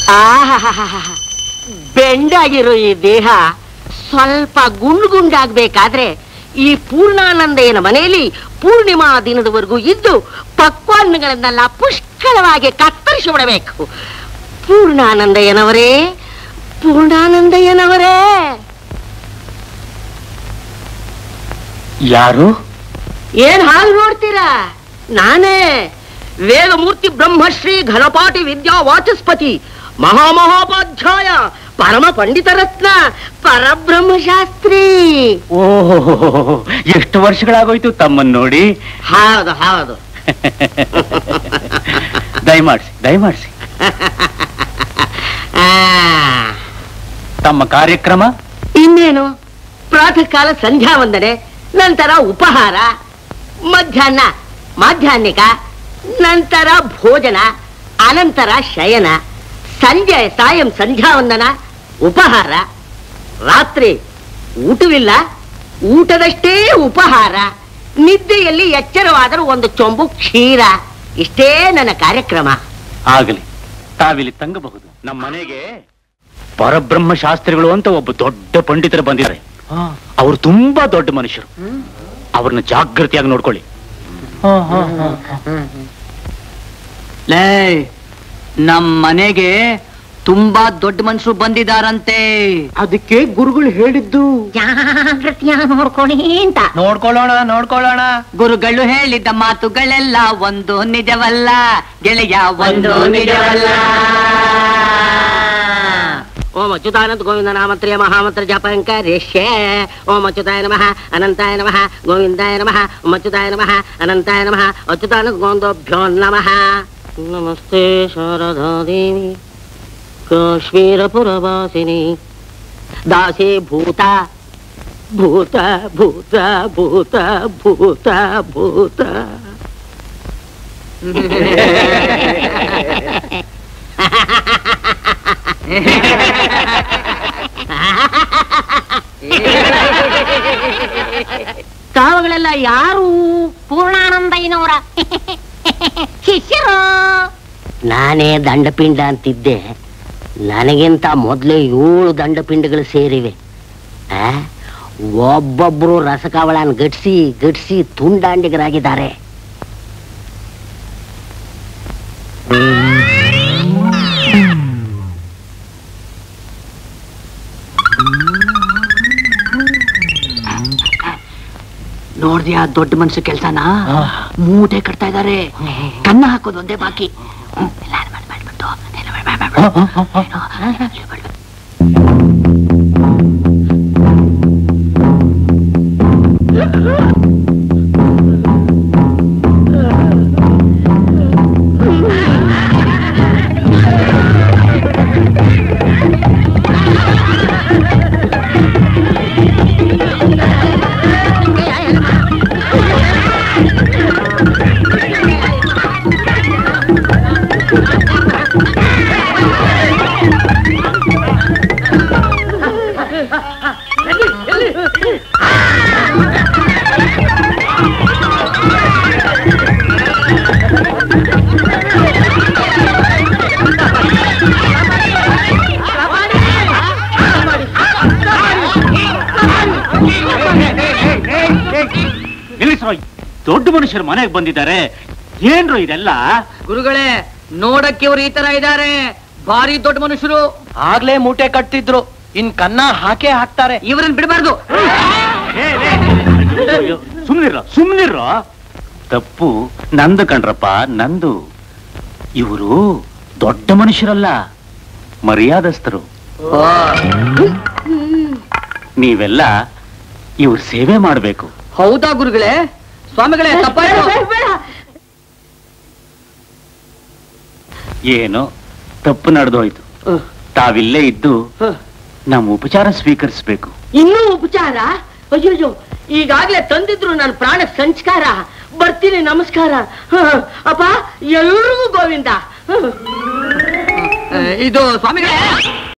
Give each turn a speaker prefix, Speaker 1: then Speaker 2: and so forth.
Speaker 1: ಆಹಾಹಾಹಾಹಾ. ಬೆಂಡಾಗಿರೋ ಈ ದೇಹ ಸ್ವಲ್ಪ ಗುಂಡು ಗುಂಡಾಗ್ಬೇಕಾದ್ರೆ ಈ ಪೂರ್ಣಾನಂದಯ್ಯನ ಮನೆಯಲ್ಲಿ ಪೂರ್ಣಿಮಾ ದಿನದವರೆಗೂ ಇದ್ದು ಪಕ್ವಾನ್ನಗಳನ್ನೆಲ್ಲ ಪುಷ್ಕಳವಾಗಿ ಕತ್ತರಿಸಿ ಬಿಡಬೇಕು ಪೂರ್ಣಾನಂದಯ್ಯನವರೇ ಪೂರ್ಣಾನಂದಯ್ಯನವರೇ
Speaker 2: ಯಾರು
Speaker 1: ಏನ್ ಹಾಲ್ ನೋಡ್ತೀರಾ ನಾನೇ ವೇದಮೂರ್ತಿ ಬ್ರಹ್ಮಶ್ರೀ ಘನಪಾಟಿ ವಿದ್ಯಾ ವಾಚಸ್ಪತಿ ಮಹಾಮಹೋಪಾಧ್ಯಾಯ ಪರಮ ಪಂಡಿತ ರತ್ನ ಪರಬ್ರಹ್ಮಶಾಸ್ತ್ರಿ
Speaker 2: ಓಹೋ ಎಷ್ಟು ವರ್ಷಗಳಾಗೋಯ್ತು ತಮ್ಮನ್ ನೋಡಿ
Speaker 1: ಹೌದು ಹೌದು
Speaker 2: ದಯಮಾಡ್ಸಿ ದಯಮಾಡ್ಸಿ
Speaker 1: ಆ,
Speaker 2: ತಮ್ಮ ಕಾರ್ಯಕ್ರಮ
Speaker 1: ಇನ್ನೇನು ಪ್ರಾತಃ ಕಾಲ ಸಂಧ್ಯಾ ವಂದನೆ ನಂತರ ಉಪಹಾರ ಮಧ್ಯಾಹ್ನ ಮಾಧ್ಯಾಹ್ನಿಕ ನಂತರ ಭೋಜನ ಅನಂತರ ಶಯನ ಸಂಜೆ ಸಾಯಂ ಸಂಧ್ಯಾ ವಂದನ ಉಪಹಾರ ರಾತ್ರಿ ಊಟವಿಲ್ಲ ಊಟದಷ್ಟೇ ಉಪಹಾರ ನಿದ್ದೆಯಲ್ಲಿ ಎಚ್ಚರವಾದರೂ ಒಂದು ಚೊಂಬು ಕ್ಷೀರ ಇಷ್ಟೇ ನನ್ನ ಕಾರ್ಯಕ್ರಮ
Speaker 2: ಆಗಲಿ ತಾವಿಲ್ಲಿ ತಂಗಬಹುದು ನಮ್ಮ ಮನೆಗೆ ಪರಬ್ರಹ್ಮ ಶಾಸ್ತ್ರಿಗಳು ಅಂತ ಒಬ್ಬ ದೊಡ್ಡ ಪಂಡಿತರು ಬಂದಿದ್ದಾರೆ ಅವರು ತುಂಬಾ ದೊಡ್ಡ ಮನುಷ್ಯರು ಅವ್ರನ್ನ ಜಾಗೃತಿಯಾಗಿ ನೋಡ್ಕೊಳ್ಳಿ
Speaker 3: ಲೇ ನಮ್ ಮನೆಗೆ ತುಂಬಾ ದೊಡ್ಡ ಮನುಷ್ಯರು ಬಂದಿದಾರಂತೆ
Speaker 1: ಅದಕ್ಕೆ ಗುರುಗಳು ಹೇಳಿದ್ದು ನೋಡ್ಕೊಳ್ಳಿ ಅಂತ
Speaker 3: ನೋಡ್ಕೊಳ್ಳೋಣ ನೋಡ್ಕೊಳ್ಳೋಣ ಗುರುಗಳು ಹೇಳಿದ ಮಾತುಗಳೆಲ್ಲ ಒಂದು ನಿಜವಲ್ಲ ಗೆಳೆಯ ಒಂದು ನಿಜವಲ್ಲ
Speaker 1: ಓಂ ಅಚ್ಯುತಾನಂದ ಗೋವಿಂದ ನಾಮತ್ರಯ ಮಹಾಮಂತ್ರ ಜಪಂಕ ರೇಷ್ಯ ಓಂ ಅಚ್ಯುತಾಯ ನಮಃ ಅನಂತಾಯ ನಮಃ ಗೋವಿಂದಾಯ ನಮಃ ಓಂ ಅಚ್ಯುತಾಯ ನಮಃ ಅನಂತಾಯ ನಮಃ ಅಚ್ಯುತಾನಂದ ಗೋವಿಂದೋಭ್ಯೋ ನಮಃ ನಮಸ್ತೆ ಶಾರದಾ ದೇವಿ ಕಾಶ್ಮೀರಪುರವಾಸಿನಿ ದಾಸೇ ಭೂತ ಭೂತ ಭೂತ ಭೂತ ಭೂತ ಭೂತ ತಾವುಗಳೆಲ್ಲ ಯಾರು
Speaker 4: ಪೂರ್ಣಾನಂದಯ್ಯನವರ ಶಿಷ್ಯರು
Speaker 1: ನಾನೇ ದಂಡಪಿಂಡ ಅಂತಿದ್ದೆ ನನಗಿಂತ ಮೊದಲೇ ಏಳು ದಂಡಪಿಂಡಗಳು ಸೇರಿವೆ ಆ? ಒಬ್ಬೊಬ್ರು ರಸಕವಳನ್ ಗಟ್ಸಿ ಗಟ್ಸಿ ತುಂಡಾಂಡಿಗರಾಗಿದ್ದಾರೆ
Speaker 3: ನೋಡ್ದ್ಯಾ ದೊಡ್ಡ ಮನುಷ್ಯ ಕೆಲ್ಸನ ಮೂಟೆ ಕಟ್ತಾ ಇದಾರೆ ಕನ್ನ ಹಾಕೋದು ಒಂದೇ ಬಾಕಿ ಹ್ಮ್, ಎಲ್ಲ ಮಾಡ್- ಮಾಡ್ಬಿಟ್ಟು, ಎಲ್ಲ ಮಾಡ್- ಮಾಡ್- ಮಾಡ್ಬಿಟ್ಟು. ಏನು, ಮಾಡ್ಬಿಟ್ಟು.
Speaker 2: ನಿಲ್ಲಿಸ್ರೋ ದೊಡ್ಡ ಮನುಷ್ಯರು ಮನೆಗೆ ಬಂದಿದ್ದಾರೆ ಏನ್ರು ಇದೆಲ್ಲ
Speaker 3: ಗುರುಗಳೇ ನೋಡಕ್ಕೆ ಇವ್ರು ಈ ತರ ಇದಾರೆ ಭಾರಿ ದೊಡ್ಡ ಮನುಷ್ಯರು
Speaker 5: ಆಗ್ಲೇ ಮೂಟೆ ಕಟ್ತಿದ್ರು ಇನ್ ಕನ್ನ ಹಾಕೇ ಹಾಕ್ತಾರೆ
Speaker 3: ಇವ್ರನ್ನ ಬಿಡಬಾರ್ದು
Speaker 2: ಸುಮ್ನಿರ ಸುಮ್ನಿರ ತಪ್ಪು ನಂದು ಕಣ್ರಪ್ಪ ನಂದು ಇವರು ದೊಡ್ಡ ಮನುಷ್ಯರಲ್ಲ ಮರ್ಯಾದಸ್ಥರು ನೀವೆಲ್ಲ ಇವ್ರ ಸೇವೆ ಮಾಡ್ಬೇಕು
Speaker 3: ಹೌದಾ ಗುರುಗಳೇ ಸ್ವಾಮಿಗಳೇ ತಪ್ಪಾಯ್ತು
Speaker 2: ಏನೋ ತಪ್ಪು ನಡೆದೋಯ್ತು ತಾವಿಲ್ಲೇ ಇದ್ದು ನಮ್ಮ ಉಪಚಾರ ಸ್ವೀಕರಿಸ್ಬೇಕು
Speaker 1: ಇನ್ನೂ ಉಪಚಾರ ಅಯ್ಯೋ ಈಗಾಗ್ಲೇ ತಂದಿದ್ರು ನನ್ನ ಪ್ರಾಣ ಸಂಸ್ಕಾರ ಬರ್ತೀನಿ ನಮಸ್ಕಾರ ಹ, ಅಪ್ಪ ಎಲ್ರಿಗೂ ಗೋವಿಂದ ಹ.
Speaker 3: ಇದು ಸ್ವಾಮಿಗಳೇ